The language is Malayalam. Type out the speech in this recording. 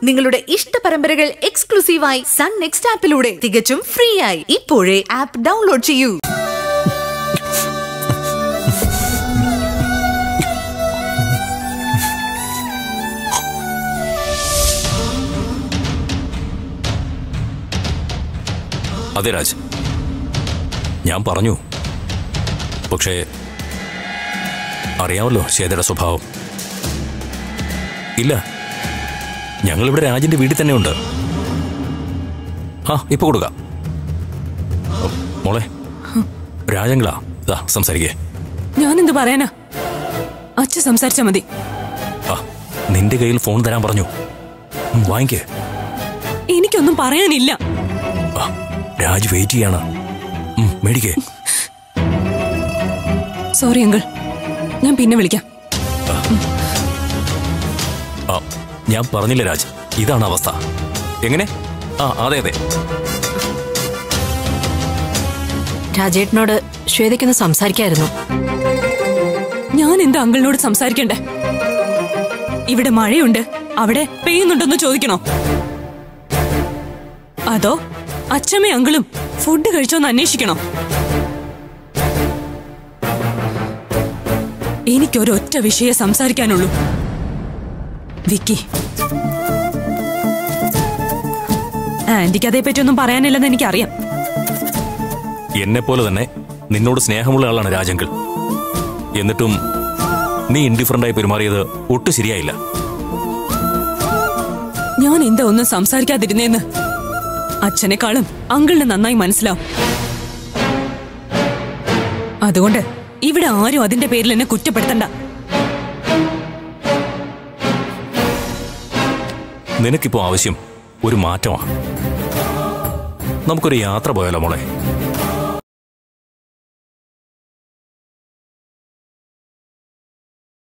നിങ്ങളുടെ ഇഷ്ട പരമ്പരകൾ എക്സ്ക്ലൂസീവായി സൺ നെക്സ്റ്റ് ആപ്പിലൂടെ തികച്ചും ഫ്രീ ആയി ഇപ്പോഴേ ആപ്പ് ഡൗൺലോഡ് ചെയ്യൂ അതെ രാജ് ഞാൻ പറഞ്ഞു പക്ഷേ അറിയാമല്ലോ ശ്വേതയുടെ സ്വഭാവം ഇല്ല ഞങ്ങളിവിടെ രാജിന്റെ വീട്ടിൽ തന്നെ ഉണ്ട് ആ ഇപ്പൊ കൊടുക്കാം ഓ, മോളെ രാജങ്ങളാ ഇതാ സംസാരിക്കേ ഞാനെന്ത് പറയാനാ അച്ഛ സംസാരിച്ചാ മതി ആ നിന്റെ കയ്യിൽ ഫോൺ തരാൻ പറഞ്ഞു ഉം, വാങ്ങിക്കേ എനിക്കൊന്നും പറയാനില്ല ആ രാജ് വെയിറ്റ് ചെയ്യാണ് ഉം, മേടിക്കേ സോറി അങ്കിൾ ഞാൻ പിന്നെ വിളിക്കാം ആ ഞാൻ പറഞ്ഞില്ല രാജ് ഇതാണ് അവസ്ഥ എങ്ങനെ ആ അതെ അതെ രാജേട്ടനോട് ശ്വേതയ്ക്കൊന്ന് സംസാരിക്കായിരുന്നു ഞാൻ എന്താ അങ്കിളിനോട് സംസാരിക്കണ്ടേ ഇവിടെ മഴയുണ്ട് അവിടെ പെയ്യുന്നുണ്ടെന്ന് ചോദിക്കണോ അതോ അച്ഛമ്മയും അങ്കിളും ഫുഡ് കഴിച്ചോന്ന് അന്വേഷിക്കണോ എനിക്കൊരൊറ്റ വിഷയം സംസാരിക്കാനുള്ളൂ വിക്കി ആന്റിക്ക് അതേപ്പറ്റിയൊന്നും പറയാനില്ലെന്ന് എനിക്കറിയാം എന്നെ പോലെ തന്നെ നിന്നോട് സ്നേഹമുള്ള ആളാണ് രാജങ്കിൾ എന്നിട്ടും നീ ഇൻഡിഫറൻ്റായി പെരുമാറിയത് ഒട്ടും ശരിയായില്ല ഞാൻ എന്താ ഒന്നും സംസാരിക്കാതിരുന്നേന്ന് അച്ഛനെക്കാളും അങ്കിളിന് നന്നായി മനസ്സിലാവും അതുകൊണ്ട് ഇവിടെ ആരും അതിന്റെ പേരിൽ എന്നെ കുറ്റപ്പെടുത്തണ്ട നിനക്കിപ്പോ ആവശ്യം ഒരു മാറ്റമാണ് നമുക്കൊരു യാത്ര പോയാലോ മോളെ